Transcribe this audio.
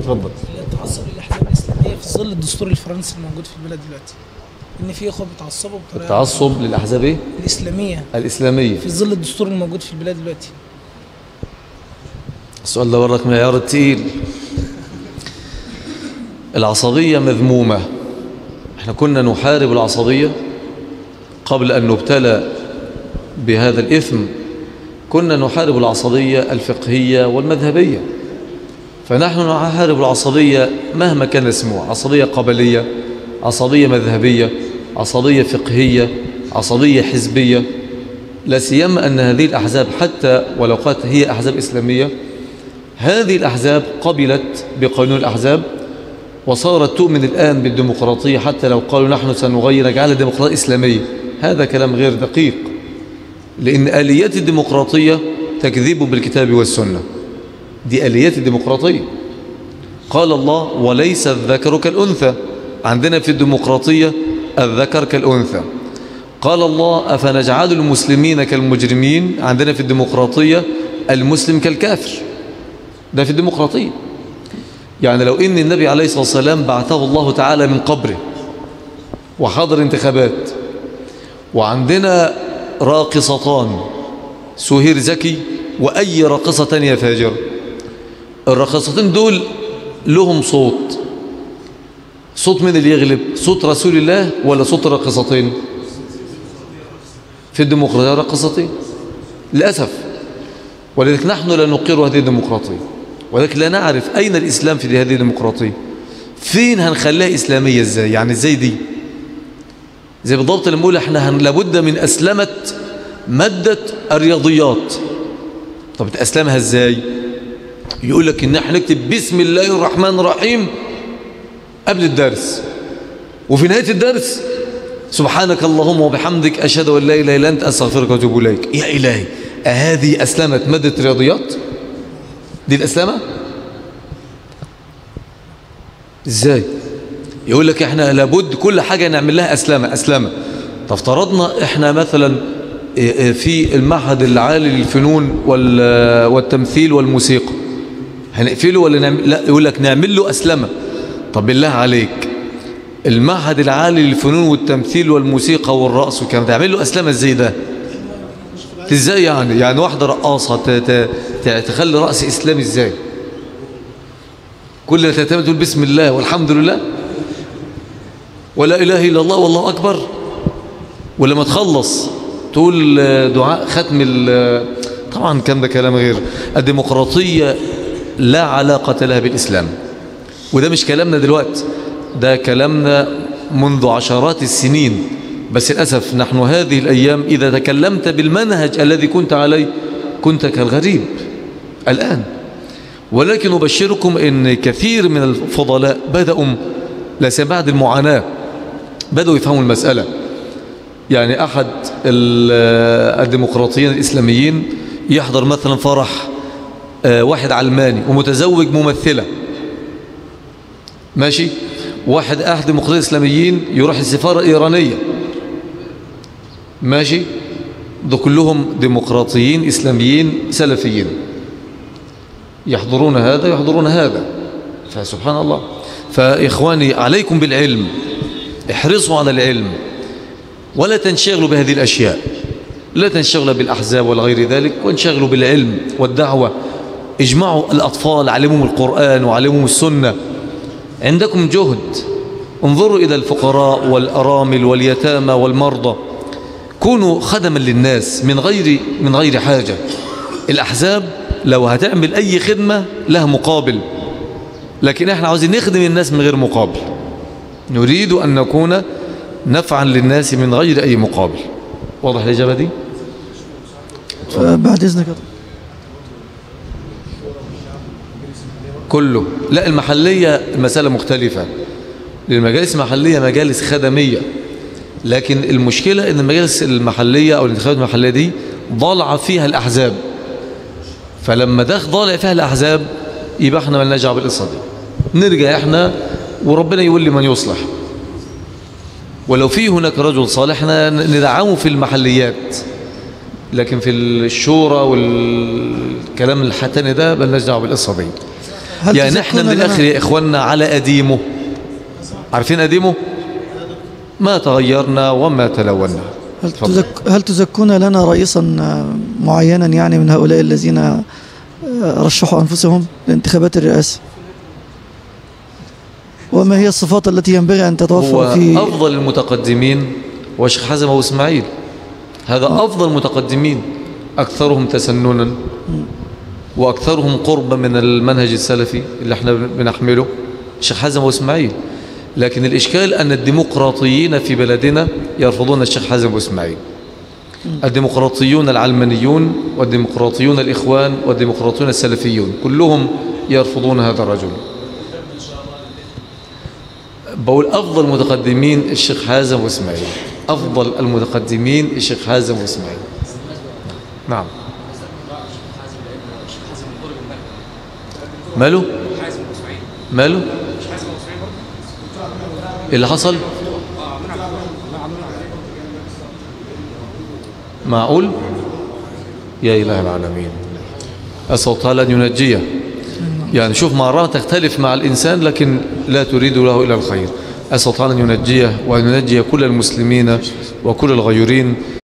اتفضل التعصب للاحزاب الاسلاميه في ظل الدستور الفرنسي الموجود في البلاد دلوقتي ان في اخوه بيتعصبوا بطريقه التعصب للاحزاب ايه الاسلاميه الاسلاميه في ظل الدستور الموجود في البلاد دلوقتي السؤال ده برك معيار التقيل العصبية مذمومة احنا كنا نحارب العصبية قبل أن نبتلى بهذا الإثم كنا نحارب العصبية الفقهية والمذهبية فنحن نحارب العصبية مهما كان اسمه عصبية قبلية عصبية مذهبية عصبية فقهية عصبية حزبية لا سيما أن هذه الأحزاب حتى ولو قالت هي أحزاب إسلامية هذه الأحزاب قبلت بقانون الأحزاب وصارت تؤمن الآن بالديمقراطية حتى لو قالوا نحن سنغير نجعلها ديمقراطية إسلامية هذا كلام غير دقيق لأن آليات الديمقراطية تكذب بالكتاب والسنة دي آليات الديمقراطية قال الله وليس الذكر كالأنثى عندنا في الديمقراطية الذكر كالأنثى قال الله أفنجعل المسلمين كالمجرمين عندنا في الديمقراطية المسلم كالكافر ده في الديمقراطية يعني لو إن النبي عليه الصلاة والسلام بعثه الله تعالى من قبره وحضر انتخابات وعندنا راقصتان سهير زكي وأي راقصة تانية فاجرة الراقصتين دول لهم صوت صوت من اللي يغلب صوت رسول الله ولا صوت الراقصتين في الديمقراطية راقصتين للأسف ولذلك نحن لا نقر هذه الديمقراطية ولكن لا نعرف أين الإسلام في هذه الديمقراطية فين هنخليها إسلامية إزاي يعني إزاي دي زي بالضبط لما نقول احنا هن لابد من أسلمة مادة الرياضيات طب تأسلمها إزاي يقول لك إن احنا نكتب بسم الله الرحمن الرحيم قبل الدرس وفي نهاية الدرس سبحانك اللهم وبحمدك أشهد أن لا إله إلا أنت أستغفرك وأتوب إليك يا إلهي أهذه أسلمت مادة رياضيات دي الأسلامة إزاي يقول لك إحنا لابد كل حاجة نعمل لها أسلامة أسلامة فافترضنا إحنا مثلا في المعهد العالي للفنون والتمثيل والموسيقى هنقفله ولا نعمل لا يقول لك نعمل له أسلمة طب بالله عليك المعهد العالي للفنون والتمثيل والموسيقى والرقص وكان تعمل له أسلمة ازاي ده ازاي يعني يعني واحدة رقاصة تخلي رأس إسلامي ازاي كل تعتمد تقول بسم الله والحمد لله ولا إله إلا الله والله أكبر ولما تخلص تقول دعاء ختم طبعا كان ده كلام غير الديمقراطية لا علاقة لها بالإسلام وده مش كلامنا دلوقتي ده كلامنا منذ عشرات السنين بس للأسف نحن هذه الأيام إذا تكلمت بالمنهج الذي كنت عليه كنت كالغريب الآن ولكن أبشركم أن كثير من الفضلاء بدأوا لا بعد المعاناة بدأوا يفهموا المسألة يعني أحد الديمقراطيين الإسلاميين يحضر مثلا فرح واحد علماني ومتزوج ممثلة ماشي واحد أحد المقتدين الإسلاميين يروح السفارة الإيرانية ماشي ده كلهم ديمقراطيين إسلاميين سلفيين يحضرون هذا يحضرون هذا فسبحان الله فإخواني عليكم بالعلم احرصوا على العلم ولا تنشغلوا بهذه الأشياء لا تنشغلوا بالأحزاب ولا غير ذلك وانشغلوا بالعلم والدعوة اجمعوا الأطفال علمهم القرآن وعلمهم السنة عندكم جهد انظروا إلى الفقراء والأرامل واليتامى والمرضى كونوا خدما للناس من غير من غير حاجة الأحزاب لو هتعمل أي خدمة لها مقابل لكن احنا عاوزين نخدم الناس من غير مقابل نريد أن نكون نفعا للناس من غير أي مقابل واضح الإجابة دي؟ بعد إذنك كله لا المحلية المسألة مختلفة للمجالس المحلية مجالس خدمية لكن المشكلة ان المجالس المحلية او الانتخابات المحلية دي ضالعة فيها الأحزاب فلما ده ضالع فيها الأحزاب يبقى احنا مالناش دعوه بالقصة دي نرجع احنا وربنا يقول لي من يصلح ولو في هناك رجل صالح احنا ندعمه في المحليات لكن في الشورى والكلام الحتاني ده مالناش دعوه بالقصة دي هل يعني احنا من تزكون لنا- الاخر يا اخواننا على قديمه عارفين قديمه ما تغيرنا وما تلونا هل, تفضل. تزك هل تزكون لنا رئيسا آه، معينا يعني من هؤلاء الذين آه، رشحوا أنفسهم لانتخابات الرئاسة وما هي الصفات التي ينبغي أن هو تتوفر في افضل المتقدمين هو شيخ حزم ابو اسماعيل هذا افضل المتقدمين اكثرهم تسننا واكثرهم قربا من المنهج السلفي اللي احنا بنحمله الشيخ حزم ابو اسماعيل لكن الاشكال ان الديمقراطيين في بلدنا يرفضون الشيخ حزم ابو اسماعيل الديمقراطيون العلمانيون والديمقراطيون الاخوان والديمقراطيون السلفيون كلهم يرفضون هذا الرجل بقول أفضل المتقدمين الشيخ حازم وإسماعيل أفضل المتقدمين الشيخ حازم وإسماعيل نعم ماله ماله إيه اللي حصل معقول يا إله العالمين أسأل الله تعالى أن ينجيه يعني شوف مرات تختلف مع الإنسان لكن لا تريد له إلا الخير أسأل الله تعالى أن ينجيه وأن ينجي كل المسلمين وكل الغيورين